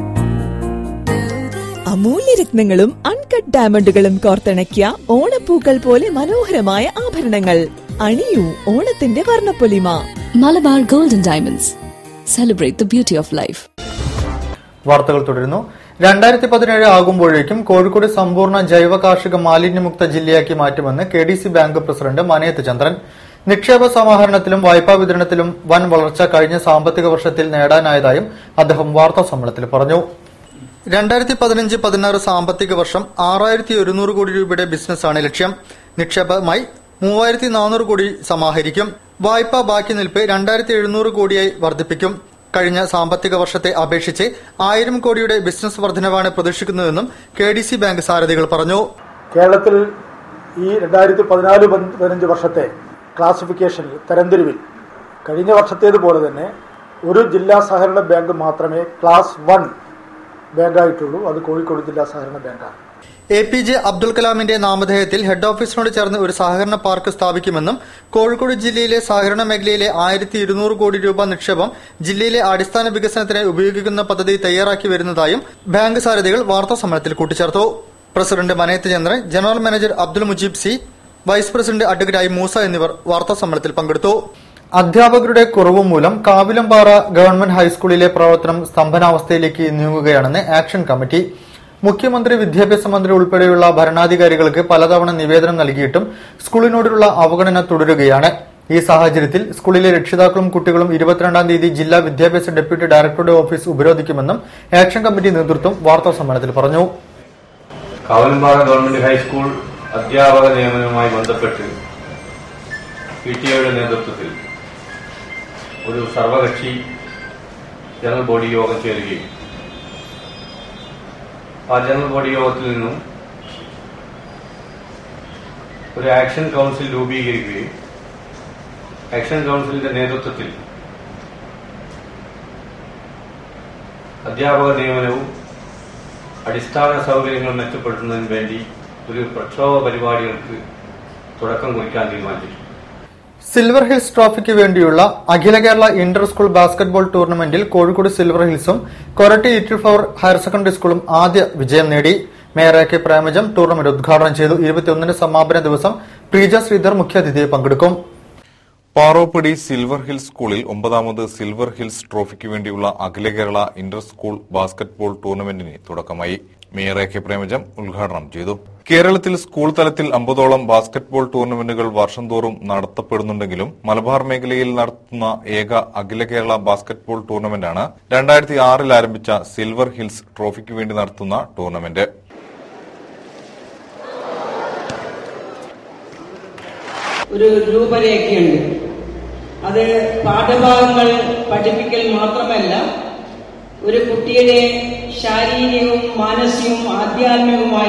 അമൂല്യരത്നങ്ങളും അൺകട്ട് ഡയമണ്ടുകളും കോർത്തിണക്കിയ ഓണപ്പൂക്കൾ പോലെ മനോഹരമായ ആഭരണങ്ങൾ അണിയൂ ഓണത്തിന്റെ വർണ്ണപ്പൊലിമ Malabar golden diamonds celebrate the beauty of life വാർത്തകൾ തുടരുന്നു രണ്ടായിരത്തി പതിനേഴ് ആകുമ്പോഴേക്കും കോഴിക്കോട് സമ്പൂർണ്ണ ജൈവ കാർഷിക മാലിന്യമുക്ത ജില്ലയാക്കി മാറ്റുമെന്ന് K D C bank president Manayath Chandran നിക്ഷേപ സമാഹരണത്തിലും വായ്പാ വിതരണത്തിലും വൻ വളർച്ച കഴിഞ്ഞ സാമ്പത്തിക വർഷത്തിൽ നേടാനായതായും അദ്ദേഹം വാർത്താ സമ്മേളനത്തിൽ പറഞ്ഞു രണ്ടായിരത്തി പതിനഞ്ച് പതിനാറ് സാമ്പത്തിക വർഷം ആറായിരത്തി ഒരുന്നൂറ് കോടി രൂപയുടെ ബിസിനസ്സാണ് ലക്ഷ്യം നിക്ഷേപമായി മൂവായിരത്തി നാനൂറ് കോടി സമാഹരിക്കും വായ്പാ ബാക്കി നിൽപ്പ് രണ്ടായിരത്തി എഴുന്നൂറ് കോടിയായി വർദ്ധിപ്പിക്കും കഴിഞ്ഞ സാമ്പത്തിക വർഷത്തെ അപേക്ഷിച്ച് ആയിരം കോടിയുടെ ബിസിനസ് വർധനവാണ് പ്രതീക്ഷിക്കുന്നതെന്നും കെ ഡി സി ബാങ്ക് സാരഥികൾ പറഞ്ഞു കേരളത്തിൽ ഈ രണ്ടായിരത്തി പതിനാല് പതിനഞ്ച് വർഷത്തെ ക്ലാസിഫിക്കേഷനിൽ തരംതിരിവിൽ കഴിഞ്ഞ വർഷത്തേതുപോലെ തന്നെ ഒരു ജില്ലാ സഹകരണ ബാങ്ക് മാത്രമേ ക്ലാസ് വൺ ബാങ്കായിട്ടുള്ളൂ അത് കോഴിക്കോട് ജില്ലാ സഹകരണ ബാങ്കാണ് എ പി ജെ അബ്ദുൽ കലാമിന്റെ നാമധേയത്തിൽ ഹെഡ് ഓഫീസിനോട് ചേർന്ന് ഒരു സഹകരണ പാർക്ക് സ്ഥാപിക്കുമെന്നും കോഴിക്കോട് ജില്ലയിലെ സഹകരണ മേഖലയിലെ ആയിരത്തി ഇരുന്നൂറ് കോടി രൂപ നിക്ഷേപം ജില്ലയിലെ അടിസ്ഥാന വികസനത്തിനായി ഉപയോഗിക്കുന്ന പദ്ധതി തയ്യാറാക്കി വരുന്നതായും ബാങ്ക് സാരഥികൾ വാർത്താ സമ്മേളനത്തിൽ കൂട്ടിച്ചേർത്തു president Manayath Chandran general manager Abdul Mujeeb C vice president advocate I Moosa എന്നിവർ വാർത്താ സമ്മേളനത്തിൽ പങ്കെടുത്തു അധ്യാപകരുടെ കുറവ് മൂലം കാവിലമ്പാറ ഗവൺമെന്റ് ഹൈസ്കൂളിലെ പ്രവർത്തനം സ്തംഭനാവസ്ഥയിലേക്ക് നീങ്ങുകയാണെന്ന് ആക്ഷൻ കമ്മിറ്റി മുഖ്യമന്ത്രി വിദ്യാഭ്യാസ മന്ത്രി ഉൾപ്പെടെയുള്ള ഭരണാധികാരികൾക്ക് പലതവണ നിവേദനം നൽകിയിട്ടും സ്കൂളിനോടുള്ള അവഗണന തുടരുകയാണ് ഈ സാഹചര്യത്തിൽ സ്കൂളിലെ രക്ഷിതാക്കളും കുട്ടികളും ഇരുപത്തിരണ്ടാം തീയതി ജില്ലാ വിദ്യാഭ്യാസ ഡെപ്യൂട്ടി ഡയറക്ടറുടെ ഓഫീസ് ഉപരോധിക്കുമെന്നും ആക്ഷൻ കമ്മിറ്റി നേതൃത്വം വാർത്താ സമ്മേളനത്തിൽ പറഞ്ഞു കാവലമ്പാറ ഗവൺമെന്റ് ഹൈസ്കൂൾ അധ്യാപക നിയമനവുമായി ബന്ധപ്പെട്ട് പി ടി എയുടെ നേതൃത്വത്തിൽ ഒരു സർവകക്ഷി ജനറൽ ബോഡി യോഗം ചേരുകയും ആ ജനറൽ ബോഡി യോഗത്തിൽ നിന്നും ഒരു ആക്ഷൻ കൗൺസിൽ രൂപീകരിക്കുകയും ആക്ഷൻ കൗൺസിലിന്റെ നേതൃത്വത്തിൽ അധ്യാപക നിയമനവും അടിസ്ഥാന സൗകര്യങ്ങൾ മെച്ചപ്പെടുത്തുന്നതിന് വേണ്ടി ഒരു പ്രക്ഷോഭ പരിപാടികൾക്ക് തുടക്കം കുറിക്കാൻ തീരുമാനിച്ചിട്ടുണ്ട് സിൽവർ ഹിൽസ് ട്രോഫിക്ക് വേണ്ടിയുള്ള അഖില കേരള ഇന്റർ സ്കൂൾ ബാസ്കറ്റ്ബോൾ ടൂർണമെന്റിൽ കോഴിക്കോട് സിൽവർ ഹിൽസും Koratty little flower higher secondary സ്കൂളും ആദ്യ വിജയം നേടി mayor A K Premajam tournament ഉദ്ഘാടനം ചെയ്തു ഇരുപത്തിയൊന്നിന് സമാപന ദിവസം പ്രീജ ശ്രീധർ മുഖ്യാതിഥിയെ പങ്കെടുക്കും പാറോപ്പടി സിൽവർ ഹിൽസ് സ്കൂളിൽ ഒമ്പതാമത് സിൽവർ ഹിൽസ് ട്രോഫിക്ക് വേണ്ടിയുള്ള അഖില കേരള ഇന്റർ സ്കൂൾ ബാസ്കറ്റ്ബോൾ ടൂർണമെന്റിന് തുടക്കമായി മേയർ എ കെ പ്രേമജം ഉദ്ഘാടനം ചെയ്തു കേരളത്തിൽ സ്കൂൾ തലത്തിൽ അമ്പതോളം ബാസ്കറ്റ്ബോൾ ടൂർണമെന്റുകൾ വർഷം തോറും നടത്തപ്പെടുന്നുണ്ടെങ്കിലും മലബാർ മേഖലയിൽ നടത്തുന്ന ഏക അഖില കേരള ബാസ്കറ്റ്ബോൾ ടൂർണമെന്റാണ് രണ്ടായിരത്തി ആറിൽ ആരംഭിച്ച സിൽവർ ഹിൽസ് ട്രോഫിക്ക് വേണ്ടി നടത്തുന്ന ടൂർണമെന്റ് ഒരു രൂപരേഖയുണ്ട് അത് പാഠഭാഗങ്ങൾ പഠിപ്പിക്കൽ മാത്രമല്ല ഒരു കുട്ടിയുടെ ശാരീരികവും മാനസികവും ആധ്യാത്മികവുമായ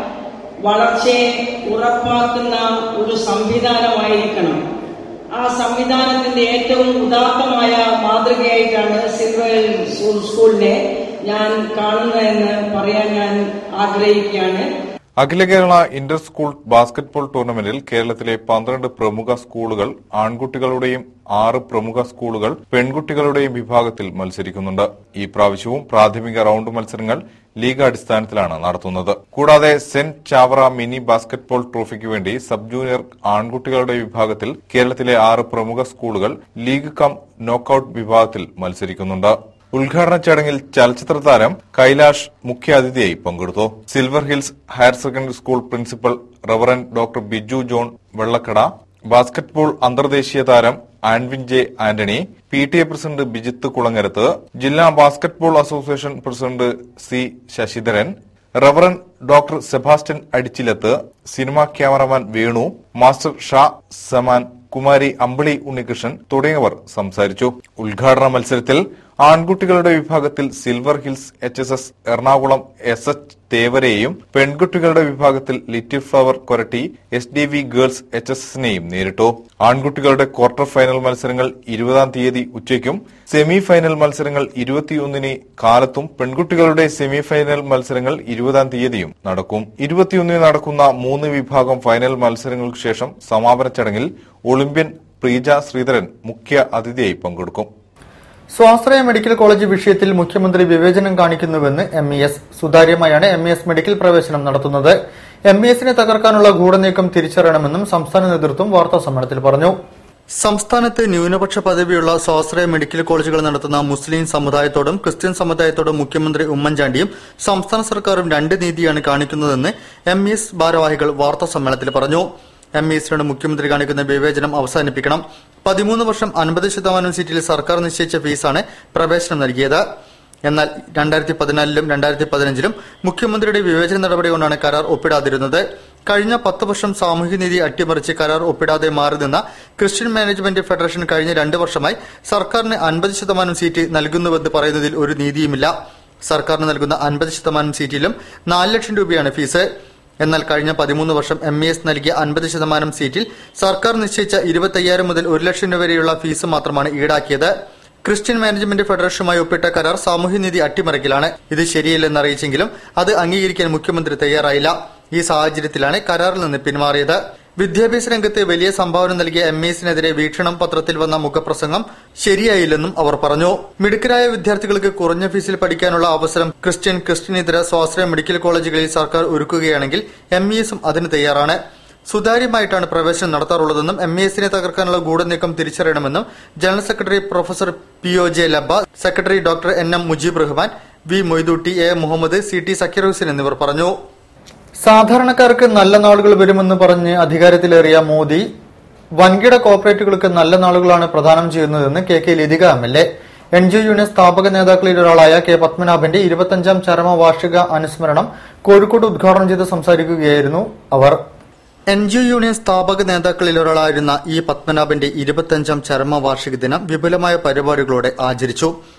വളർച്ചയെ ഉറപ്പാക്കുന്ന ഒരു സംവിധാനമായിരിക്കണം ആ സംവിധാനത്തിന്റെ ഏറ്റവും ഉദാത്തമായ മാതൃകയായിട്ടാണ് സിൽവർ സ്കൂളിനെ ഞാൻ കാണുന്നതെന്ന് പറയാൻ ഞാൻ ആഗ്രഹിക്കുകയാണ് അഖില കേരള ഇന്റർ സ്കൂൾ ബാസ്കറ്റ്ബോൾ ടൂർണമെന്റിൽ കേരളത്തിലെ പന്ത്രണ്ട് പ്രമുഖ സ്കൂളുകൾ ആൺകുട്ടികളുടെയും ആറ് പ്രമുഖ സ്കൂളുകൾ പെൺകുട്ടികളുടെയും വിഭാഗത്തിൽ മത്സരിക്കുന്നുണ്ട് ഈ പ്രാവശ്യവും പ്രാഥമിക റൌണ്ട് മത്സരങ്ങൾ ലീഗ് അടിസ്ഥാനത്തിലാണ് നടത്തുന്നത് കൂടാതെ സെന്റ് ചാവറ മിനി ബാസ്കറ്റ്ബോൾ ട്രോഫിക്ക് വേണ്ടി സബ് ജൂനിയർ ആൺകുട്ടികളുടെ വിഭാഗത്തിൽ കേരളത്തിലെ ആറ് പ്രമുഖ സ്കൂളുകൾ ലീഗ് കം നോക്കൌട്ട് വിഭാഗത്തിൽ മത്സരിക്കുന്നുണ്ട് ഉദ്ഘാടന ചടങ്ങിൽ ചലച്ചിത്ര താരം കൈലാഷ് മുഖ്യാതിഥിയായി പങ്കെടുത്തു silver hills higher secondary school principal reverend doctor Biju John Vellakkada basketball അന്തർദേശീയ താരം Anvin J Antony P T A president Bijith Kulangarath ജില്ലാ basketball association president C Sasidharan reverend doctor Sebastian Adichilath cinema cameraman Venu master Sha Saman Kumari Ambili Unnikrishnan തുടങ്ങിയവർ സംസാരിച്ചു ഉദ്ഘാടന മത്സരത്തിൽ ആൺകുട്ടികളുടെ വിഭാഗത്തിൽ silver hills H S S Ernakulam S H തേവരെയും പെൺകുട്ടികളുടെ വിഭാഗത്തിൽ little flower Koratty S D V girls H S എസിനെയും നേരിട്ടു ആൺകുട്ടികളുടെ ക്വാർട്ടർ ഫൈനൽ മത്സരങ്ങൾ ഇരുപതാം തീയതി ഉച്ചയ്ക്കും സെമി ഫൈനൽ മത്സരങ്ങൾ ഇരുപത്തിയൊന്നിന് കാലത്തും പെൺകുട്ടികളുടെ സെമി ഫൈനൽ മത്സരങ്ങൾ ഇരുപതാം തീയതിയും നടക്കും ഇരുപത്തിയൊന്നിന് നടക്കുന്ന മൂന്ന് വിഭാഗം ഫൈനൽ മത്സരങ്ങൾക്ക് ശേഷം സമാപന ചടങ്ങിൽ ഒളിമ്പ്യൻ പ്രീജ ശ്രീധരൻ മുഖ്യ അതിഥിയായി പങ്കെടുക്കും സ്വാശ്രയ മെഡിക്കൽ കോളേജ് വിഷയത്തിൽ മുഖ്യമന്ത്രി വിവേചനം കാണിക്കുന്നുവെന്ന് എം ഇ എസ് സുതാര്യമായാണ് എം ഇ എസ് മെഡിക്കൽ പ്രവേശനം നടത്തുന്നത് എം ഇ എസിനെ തകർക്കാനുള്ള ഗൂഢനീക്കം തിരിച്ചറിയണമെന്നും സംസ്ഥാന നേതൃത്വം വാർത്താ സമ്മേളനത്തിൽ പറഞ്ഞു സംസ്ഥാനത്ത് ന്യൂനപക്ഷ പദവിയുള്ള സ്വാശ്രയ മെഡിക്കൽ കോളേജുകൾ നടത്തുന്ന മുസ്ലിം സമുദായത്തോടും ക്രിസ്ത്യൻ സമുദായത്തോടും മുഖ്യമന്ത്രി ഉമ്മൻചാണ്ടിയും സംസ്ഥാന സർക്കാരും രണ്ട് നീതിയാണ് കാണിക്കുന്നതെന്ന് എം ഇ എസ് ഭാരവാഹികൾ വാർത്താ സമ്മേളനത്തിൽ പറഞ്ഞു എം ഇ എസിനോട് മുഖ്യമന്ത്രി കാണിക്കുന്ന വിവേചനം അവസാനിപ്പിക്കണം പതിമൂന്ന് വർഷം അൻപത് ശതമാനം സീറ്റിൽ സർക്കാർ നിശ്ചയിച്ച ഫീസാണ് പ്രവേശനം നൽകിയത് എന്നാൽ രണ്ടായിരത്തി പതിനാലിലും രണ്ടായിരത്തി പതിനഞ്ചിലും മുഖ്യമന്ത്രിയുടെ വിവേചന നടപടി കൊണ്ടാണ് കരാർ ഒപ്പിടാതിരുന്നത് കഴിഞ്ഞ പത്ത് വർഷം സാമൂഹ്യനീതി അട്ടിമറിച്ച് കരാർ ഒപ്പിടാതെ മാറി നിന്ന ക്രിസ്ത്യൻ മാനേജ്മെന്റ് ഫെഡറേഷൻ കഴിഞ്ഞ രണ്ട് വർഷമായി സർക്കാരിന് അൻപത് ശതമാനം സീറ്റ് നൽകുന്നുവെന്ന് പറയുന്നതിൽ ഒരു നീതിയുമില്ല സർക്കാരിന് നൽകുന്ന അൻപത് ശതമാനം സീറ്റിലും നാല് ലക്ഷം രൂപയാണ് ഫീസ് എന്നാൽ കഴിഞ്ഞ പതിമൂന്ന് വർഷം എം ഇ എസ് നൽകിയ അൻപത് ശതമാനം സീറ്റിൽ സർക്കാർ നിശ്ചയിച്ച ഇരുപത്തയ്യായിരം മുതൽ ഒരു ലക്ഷം രൂപ വരെയുള്ള ഫീസ് മാത്രമാണ് ഈടാക്കിയത് ക്രിസ്ത്യൻ മാനേജ്മെന്റ് ഫെഡറേഷനുമായി ഒപ്പിട്ട കരാർ സാമൂഹ്യനീതി അട്ടിമറിക്കലാണ് ഇത് ശരിയല്ലെന്ന് അറിയിച്ചെങ്കിലും അത് അംഗീകരിക്കാൻ മുഖ്യമന്ത്രി തയ്യാറായില്ല ഈ സാഹചര്യത്തിലാണ് കരാറിൽ നിന്ന് പിന്മാറിയത് വിദ്യാഭ്യാസ രംഗത്ത് വലിയ സംഭാവന നൽകിയ എം എസിനെതിരെ വീക്ഷണം പത്രത്തിൽ വന്ന മുഖപ്രസംഗം ശരിയായില്ലെന്നും അവർ പറഞ്ഞു മിടുക്കരായ വിദ്യാർത്ഥികൾക്ക് കുറഞ്ഞ ഫീസിൽ പഠിക്കാനുള്ള അവസരം ക്രിസ്ത്യൻ ക്രിസ്ത്യനേതര സ്വാശ്രയ മെഡിക്കൽ കോളേജുകളിൽ സർക്കാർ ഒരുക്കുകയാണെങ്കിൽ എം ഇ എസും അതിന് തയ്യാറാണ് സുതാര്യമായിട്ടാണ് പ്രവേശനം നടത്താറുള്ളതെന്നും എം ഇ എസിനെ തകർക്കാനുള്ള ഗൂഢനീക്കം തിരിച്ചറിയണമെന്നും general secretary professor P O J Labba secretary doctor N M Mujeeb Rahman V Moithootty A Muhammad C T Sakkeer Hussain എന്നിവർ പറഞ്ഞു സാധാരണക്കാർക്ക് നല്ല നാളുകൾ വരുമെന്ന് പറഞ്ഞ് അധികാരത്തിലേറിയ മോദി വൻകിട കോർപ്പറേറ്റുകൾക്ക് നല്ല നാളുകളാണ് പ്രദാനം ചെയ്യുന്നതെന്ന് K K Lathika M L A N G union സ്ഥാപക നേതാക്കളിൽ ഒരാളായ കെ പത്മനാഭന്റെ ഇരുപത്തഞ്ചാം ചരമ വാർഷിക അനുസ്മരണം കോഴിക്കോട് ഉദ്ഘാടനം ചെയ്ത് സംസാരിക്കുകയായിരുന്നു അവർ എൻ ജി യൂണിയൻ സ്ഥാപക നേതാക്കളിൽ ഒരാളായിരുന്ന ഇ പത്മനാഭന്റെ ഇരുപത്തഞ്ചാം ചരമ വാർഷിക ദിനം വിപുലമായ പരിപാടികളോടെ ആചരിച്ചു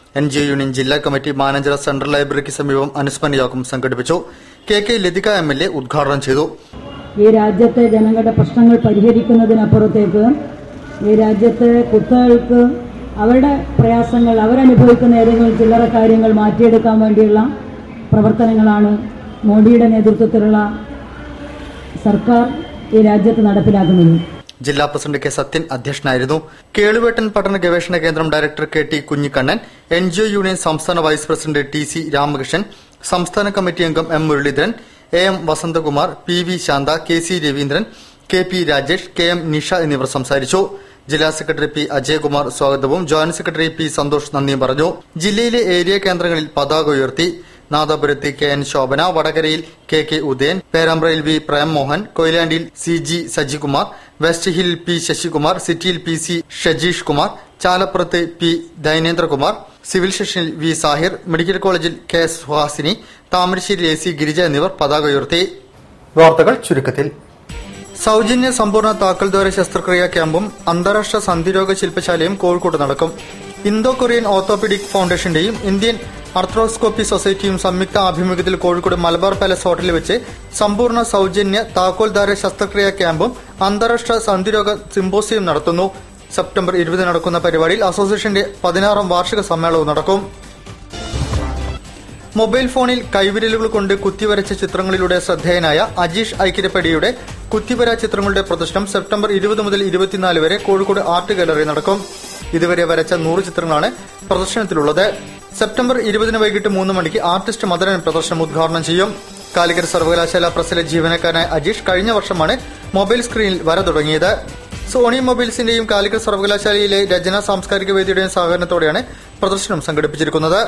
എൻ ജി ഒ യൂണിയൻ ജില്ലാ കമ്മിറ്റി മാനേജർ സെൻട്രൽ ലൈബ്രറിക്ക് സമീപം അനുസ്മരണ യോഗം സംഘടിപ്പിച്ചു K K Lathika M L A ഉദ്ഘാടനം ചെയ്തു ഈ രാജ്യത്തെ ജനങ്ങളുടെ പ്രശ്നങ്ങൾ പരിഹരിക്കുന്നതിനപ്പുറത്തേക്ക് ഈ രാജ്യത്തെ കുട്ടികൾക്ക് അവരുടെ പ്രയാസങ്ങൾ അവരനുഭവിക്കുന്ന ഏതെങ്കിലും ചില്ലറ കാര്യങ്ങൾ മാറ്റിയെടുക്കാൻ വേണ്ടിയുള്ള പ്രവർത്തനങ്ങളാണ് മോഡിയുടെ നേതൃത്വത്തിലുള്ള സർക്കാർ ഈ രാജ്യത്ത് നടപ്പിലാക്കുന്നത് ജില്ലാ പ്രസിഡന്റ് കെ സത്യൻ അധ്യക്ഷനായിരുന്നു കേളുവേട്ടൻ പഠന ഗവേഷണ കേന്ദ്രം director K T Kunhikannan N G O union സംസ്ഥാന vice president T C Ramakrishnan സംസ്ഥാന കമ്മിറ്റി അംഗം M Muraleedharan A M Vasanthakumar P V Santha K C Raveendran K P Rajesh K M Nisha എന്നിവർ സംസാരിച്ചു ജില്ലാ സെക്രട്ടറി പി അജയകുമാർ സ്വാഗതവും ജോയിന്റ് സെക്രട്ടറി പി സന്തോഷ് നന്ദിയും പറഞ്ഞു ജില്ലയിലെ ഏരിയ കേന്ദ്രങ്ങളിൽ പതാക ഉയർത്തി നാദാപുരത്ത് കെ എൻ ശോഭന വടകരയിൽ കെ കെ ഉദയൻ പേരാമ്പ്രയിൽ വി പ്രേംമോഹൻ കൊയിലാണ്ടിയിൽ C G Sajikumar west hill P Sasikumar സിറ്റിയിൽ പി സി ഷജീഷ് കുമാർ ചാലപ്പുറത്ത് പി ദൈനേന്ദ്രകുമാർ സിവിൽ സ്റ്റേഷനിൽ വി സാഹിർ മെഡിക്കൽ കോളേജിൽ K Suhasini Thamarassery A C Girija എന്നിവർ പതാക ഉയർത്തി വാർത്തകൾ ചുരുക്കത്തിൽ സൗജന്യ സമ്പൂർണ്ണ താക്കൽദ്വാര ശസ്ത്രക്രിയാ ക്യാമ്പും അന്താരാഷ്ട്ര സന്ധിരോഗ ശില്പശാലയും കോഴിക്കോട് നടക്കും ഇന്തോ കൊറിയൻ ഓർത്തോപീഡിക് ഫൗണ്ടേഷന്റെയും ഇന്ത്യൻ അർത്രോസ്കോപ്പി സൊസൈറ്റിയും സംയുക്ത ആഭിമുഖ്യത്തിൽ കോഴിക്കോട് മലബാർ പാലസ് ഹോട്ടലിൽ വെച്ച് സമ്പൂർണ്ണ സൗജന്യ താക്കോൽദാര ശസ്ത്രക്രിയാ ക്യാമ്പും അന്താരാഷ്ട്ര സന്ധിരോഗ സിമ്പോസിയം നടത്തുന്നു സെപ്റ്റംബർ ഇരുപത് നടക്കുന്ന പരിപാടിയിൽ അസോസിയേഷന്റെ പതിനാറാം വാർഷിക സമ്മേളനവും നടക്കും മൊബൈൽ ഫോണിൽ കൈവിരലുകൾ കൊണ്ട് കുത്തിവരച്ച ചിത്രങ്ങളിലൂടെ ശ്രദ്ധേയനായ അജീഷ് ഐക്കിരപ്പടിയുടെ കുത്തിവര ചിത്രങ്ങളുടെ പ്രദർശനം സെപ്റ്റംബർ ഇരുപത് മുതൽ ഇരുപത്തിനാല് വരെ കോഴിക്കോട് ആർട്ട് ഗാലറി നടക്കും ഇതുവരെ വരച്ച നൂറ് ചിത്രങ്ങളാണ് പ്രദർശനത്തിലുള്ളത് സെപ്റ്റംബർ ഇരുപതിന് വൈകിട്ട് മൂന്ന് മണിക്ക് ആർട്ടിസ്റ്റ് മദനൻ പ്രദർശനം ഉദ്ഘാടനം ചെയ്യും കാലിക്കറ്റ് സർവകലാശാല പ്രസിലെ ജീവനക്കാരനായ അജീഷ് കഴിഞ്ഞ വർഷമാണ് മൊബൈൽ സ്ക്രീനിൽ വര തുടങ്ങിയത് സോണി മൊബൈൽസിന്റെയും കാലിക്കറ്റ് സർവകലാശാലയിലെ രചനാ സാംസ്കാരിക വേദിയുടെയും സഹകരണത്തോടെയാണ് പ്രദർശനം സംഘടിപ്പിച്ചിരിക്കുന്നത്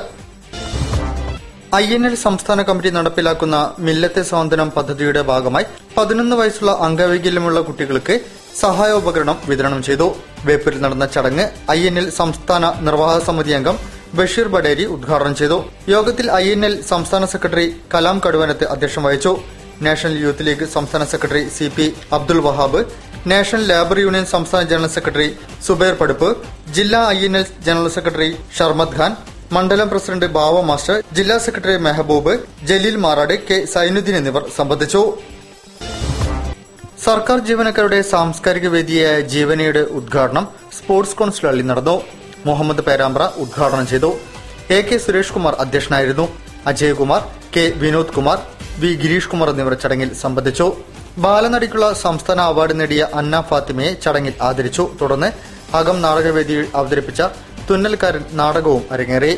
ഐ എൻ എൽ സംസ്ഥാന കമ്മിറ്റി നടപ്പിലാക്കുന്ന മില്ലത്തെ സ്വാതന്ത്ര്യം പദ്ധതിയുടെ ഭാഗമായി പതിനൊന്ന് വയസ്സുള്ള അംഗവൈകല്യമുള്ള കുട്ടികൾക്ക് സഹായോപകരണം വിതരണം ചെയ്തു വേപ്പൂരിൽ നടന്ന ചടങ്ങ് ഐ എൻ എൽ സംസ്ഥാന നിർവാഹക സമിതി അംഗം ബഷീർ ബഡേരി ഉദ്ഘാടനം ചെയ്തു യോഗത്തിൽ ഐ എൻ എൽ സംസ്ഥാന സെക്രട്ടറി കലാം കടുവനത്ത് അധ്യക്ഷം വഹിച്ചു നാഷണൽ യൂത്ത് ലീഗ് സംസ്ഥാന secretary C P Abdul Wahab national labour union സംസ്ഥാന ജനറൽ സെക്രട്ടറി സുബൈർ പടുപ്പ് ജില്ലാ I N L general secretary Sharmad Khan മണ്ഡലം പ്രസിഡന്റ് ബാവ മാസ്റ്റർ ജില്ലാ സെക്രട്ടറി മെഹബൂബ് ജലീൽ മാറാട് കെ സൈനുദ്ദീൻ എന്നിവർ സംബന്ധിച്ചു സർക്കാർ ജീവനക്കാരുടെ സാംസ്കാരിക വേദിയായ ജീവനയുടെ ഉദ്ഘാടനം സ്പോർട്സ് കൌൺസിൽ അള്ളി നടന്നു മുഹമ്മദ് പേരാമ്പ്ര ഉദ്ഘാടനം ചെയ്തു എ കെ സുരേഷ് കുമാർ അധ്യക്ഷനായിരുന്നു അജയകുമാർ കെ വിനോദ് കുമാർ വി ഗിരീഷ് കുമാർ എന്നിവർ ചടങ്ങിൽ സംബന്ധിച്ചു ബാലനടിക്കുള്ള സംസ്ഥാന അവാർഡ് നേടിയ അന്ന ഫാത്തിമയെ ചടങ്ങിൽ ആദരിച്ചു തുടർന്ന് അകം നാടകവേദിയിൽ അവതരിപ്പിച്ച തുന്നൽക്കാരൻ നാടകവും അരങ്ങേറി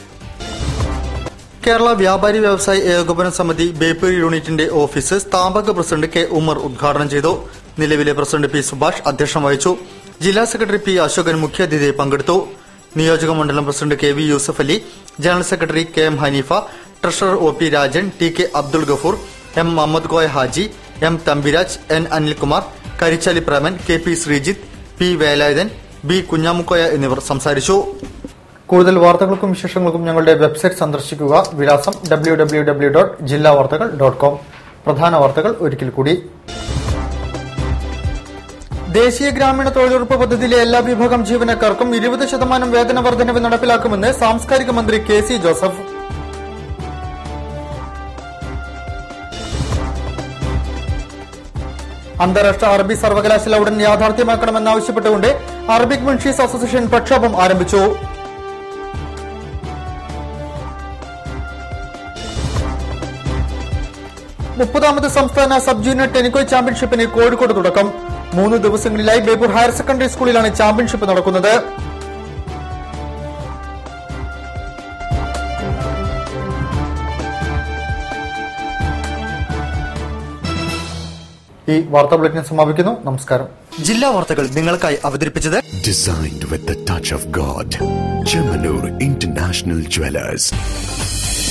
കേരള വ്യാപാരി വ്യവസായ ഏകോപന സമിതി ബേപ്പൂർ യൂണിറ്റിന്റെ ഓഫീസ് സ്ഥാപക പ്രസിഡന്റ് കെ ഉമർ ഉദ്ഘാടനം ചെയ്തു നിലവിലെ പ്രസിഡന്റ് പി സുഭാഷ് അധ്യക്ഷം വഹിച്ചു ജില്ലാ സെക്രട്ടറി പി അശോകൻ മുഖ്യാതിഥിയായി പങ്കെടുത്തു നിയോജക മണ്ഡലം president K V Yusuf Ali general secretary K M Haneefa treasurer O P Rajan T K Abdul Gafoor M Muhammad Koya Haji M Thampiraj N Anilkumar Karichali Preman K P Sreejith P Velayudhan B Kunhamukoya എന്നിവർ സംസാരിച്ചു കൂടുതൽ വാർത്തകൾക്കും വിശേഷങ്ങൾക്കും ഞങ്ങളുടെ വെബ്സൈറ്റ് സന്ദർശിക്കുക വിലാസം ഡബ്ല്യൂ ഡബ്ല്യൂ ഡബ്ല്യൂ ഡോട്ട് ജില്ലാ വാർത്തകൾ ഡോട്ട് കോം പ്രധാന വാർത്തകൾ ഒരിക്കൽ കൂടി ദേശീയ ഗ്രാമീണ തൊഴിലുറപ്പ് പദ്ധതിയിലെ എല്ലാ വിഭാഗം ജീവനക്കാർക്കും ഇരുപത് ശതമാനം വേതന വർധനവ് നടപ്പിലാക്കുമെന്ന് സാംസ്കാരിക മന്ത്രി കെ സി ജോസഫ് അന്താരാഷ്ട്ര അറബി സർവകലാശാല ഉടൻ യാഥാർത്ഥ്യമാക്കണമെന്നാവശ്യപ്പെട്ടുകൊണ്ട് അറബിക് മുൻഷീസ് അസോസിയേഷൻ പ്രക്ഷോഭം ആരംഭിച്ചു മുപ്പതാമത് സംസ്ഥാന സബ് ജൂനിയർ ടെനിക്കോയ് ചാമ്പ്യൻഷിപ്പിന് കോഴിക്കോട് തുടക്കം മൂന്ന് ദിവസങ്ങളിലായി ബേപ്പൂർ ഹയർ സെക്കൻഡറി സ്കൂളിലാണ് ചാമ്പ്യൻഷിപ്പ് നടക്കുന്നത് ഈ വാർത്താ ബുള്ളറ്റിൻ സമാപിക്കുന്നു നമസ്കാരം ജില്ലാ വാർത്തകൾ നിങ്ങൾക്കായി അവതരിപ്പിച്ചത് Designed with the touch of God. Chemanur International Jewelers.